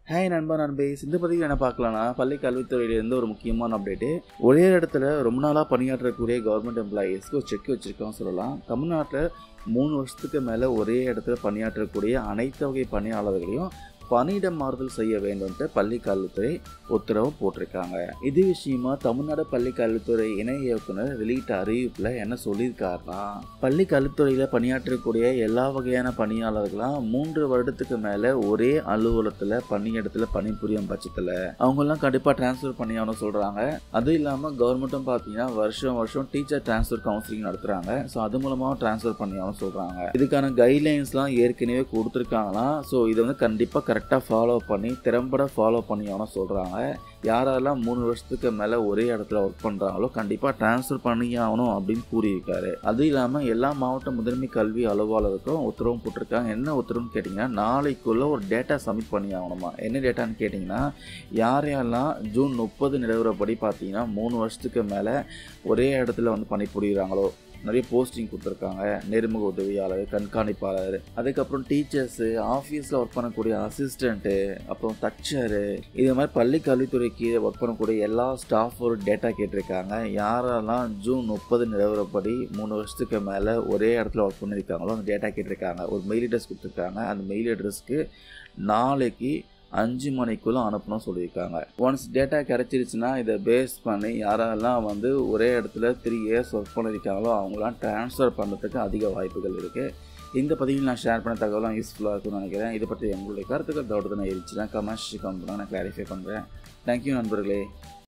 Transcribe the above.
hi நண்பா நண்பேஸ் இந்த பதிவில் என்ன பார்க்கலாம்னா பள்ளி கல்வித்துறையிலேருந்து ஒரு முக்கியமான அப்டேட்டு ஒரே இடத்துல ரொம்ப நாளாக பணியாற்றக்கூடிய கவர்மெண்ட் எம்ப்ளாயீஸ்க்கு ஒரு செக் வச்சுருக்கோம் சொல்லலாம் தமிழ்நாட்டில் மூணு வருஷத்துக்கு மேலே ஒரே இடத்துல பணியாற்றக்கூடிய அனைத்து வகை பணியாளர்களையும் பணியிட மாறுதல் செய்ய வேண்டும்ட்டு பள்ளி கல்வித்துறை உத்தரவு போட்டிருக்காங்க இது விஷயமா தமிழ்நாடு பள்ளி கல்வித்துறை இணை இயக்குனர் வெளியிட்ட அறிவிப்பில் என்ன சொல்லியிருக்காருன்னா பள்ளி கல்வித்துறையில் பணியாற்றக்கூடிய எல்லா வகையான பணியாளர்களும் மூன்று வருடத்துக்கு மேலே ஒரே அலுவலகத்தில் பணியிடத்தில் பணிபுரியும் பட்சத்தில் அவங்கெல்லாம் கண்டிப்பாக டிரான்ஸ்ஃபர் பண்ணியாகணும் சொல்கிறாங்க அதுவும் இல்லாமல் கவர்மெண்ட்டும் பார்த்தீங்கன்னா வருஷம் வருஷம் டீச்சர் டிரான்ஸ்ஃபர் கவுன்சிலிங் நடத்துகிறாங்க ஸோ அது மூலமாக டிரான்ஸ்ஃபர் பண்ணியாகணும் சொல்கிறாங்க இதுக்கான கைட்லைன்ஸ்லாம் ஏற்கனவே கொடுத்துருக்காங்களாம் ஸோ இதை வந்து கண்டிப்பாக கரெக்டாக ஃபாலோ பண்ணி திறம்பட ஃபாலோ பண்ணியாகணும் சொல்கிறாங்க யாரெல்லாம் மூணு வருஷத்துக்கு மேலே ஒரே இடத்துல ஒர்க் பண்ணுறாங்களோ கண்டிப்பாக ட்ரான்ஸ்ஃபர் பண்ணியாகணும் அப்படின்னு கூறியிருக்காரு அதுவும் இல்லாமல் எல்லா மாவட்ட முதன்மை கல்வி அலுவலருக்கும் உத்தரவும் போட்டிருக்காங்க என்ன உத்தரவுன்னு கேட்டிங்கன்னா நாளைக்குள்ளே ஒரு டேட்டா சப்மிட் பண்ணி ஆகணுமா என்ன டேட்டான்னு கேட்டிங்கன்னா யார் யாரெல்லாம் ஜூன் முப்பது நிலவரப்படி பார்த்தீங்கன்னா மூணு வருஷத்துக்கு மேலே ஒரே இடத்துல வந்து பணிபுரிகிறாங்களோ நிறைய போஸ்டிங் கொடுத்துருக்காங்க நேர்முக உதவியாளர் கண்காணிப்பாளர் அதுக்கப்புறம் டீச்சர்ஸு ஆஃபீஸில் ஒர்க் பண்ணக்கூடிய அசிஸ்டண்ட்டு அப்புறம் தச்சரு இது மாதிரி பள்ளி கல்வித்துறைக்கு ஒர்க் பண்ணக்கூடிய எல்லா ஸ்டாஃபோட டேட்டா கேட்டிருக்காங்க யாரெல்லாம் ஜூன் முப்பது நிலவரப்படி மூணு வருஷத்துக்கு மேலே ஒரே இடத்துல ஒர்க் பண்ணியிருக்காங்களோ அந்த டேட்டா கேட்டிருக்காங்க ஒரு மெயில் அட்ரஸ் கொடுத்துருக்காங்க அந்த மெயில் அட்ரஸ்க்கு நாளைக்கு அஞ்சு மணிக்குள்ளே அனுப்பணும் சொல்லியிருக்காங்க ஒன்ஸ் டேட்டா கிடச்சிருச்சுன்னா இதை பேஸ் பண்ணி யாரெல்லாம் வந்து ஒரே இடத்துல த்ரீ இயர்ஸ் ஒர்க் பண்ணியிருக்காங்களோ அவங்களாம் ட்ரான்ஸ்ஃபர் பண்ணுறதுக்கு அதிக வாய்ப்புகள் இருக்குது இந்த பதிவில் நான் ஷேர் பண்ண தகவலாம் யூஸ்ஃபுல்லாக இருக்கும்னு நினைக்கிறேன் இதை பற்றி உங்களுடைய கருத்துக்கள் தவிர்த்து நான் இருந்துச்சுன்னா கமெண்ட்ஸ் கமெண்ட் பண்ணால் நான் கிளாரிஃபை பண்ணுறேன் தேங்க்யூ நண்பர்களே